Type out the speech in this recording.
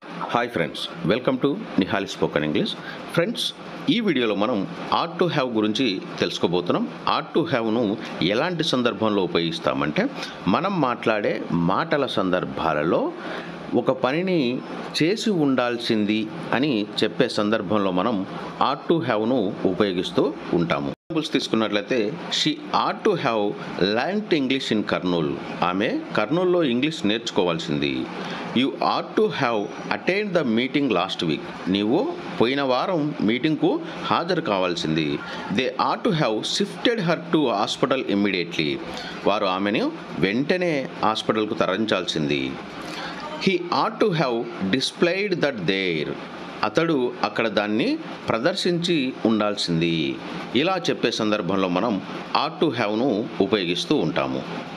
hi friends welcome to Nihali spoken English friends ఈ వీడియోలో మనం ఆట్ టు హ్యావ్ గురించి తెలుసుకోబోతున్నాం ఆట్ టు హ్యావ్ను ఎలాంటి సందర్భంలో ఉపయోగిస్తామంటే మనం మాట్లాడే మాటల సందర్భాలలో ఒక పనిని చేసి ఉండాల్సింది అని చెప్పే సందర్భంలో మనం ఆట్ టు హ్యావ్ను ఉపయోగిస్తూ ఉంటాము ఎగ్జాంపుల్స్ తీసుకున్నట్లయితే she ought to have learned English in Kurnool ఆమె కర్నూల్లో ఇంగ్లీష్ నేర్చుకోవాల్సింది you ought to have attend the meeting last week నీవు పోయిన వారం మీటింగ్కు హాజరు కావాల్సింది they ought to have shifted her to hospital immediately వారు ఆమెను వెంటనే హాస్పిటల్కు తరలించాల్సింది he ought to have displayed that there అతడు అక్కడ దాన్ని ప్రదర్శించి ఉండాల్సింది ఇలా చెప్పే సందర్భంలో మనం ఆట్ టు హ్యావ్ను ఉపయోగిస్తూ ఉంటాము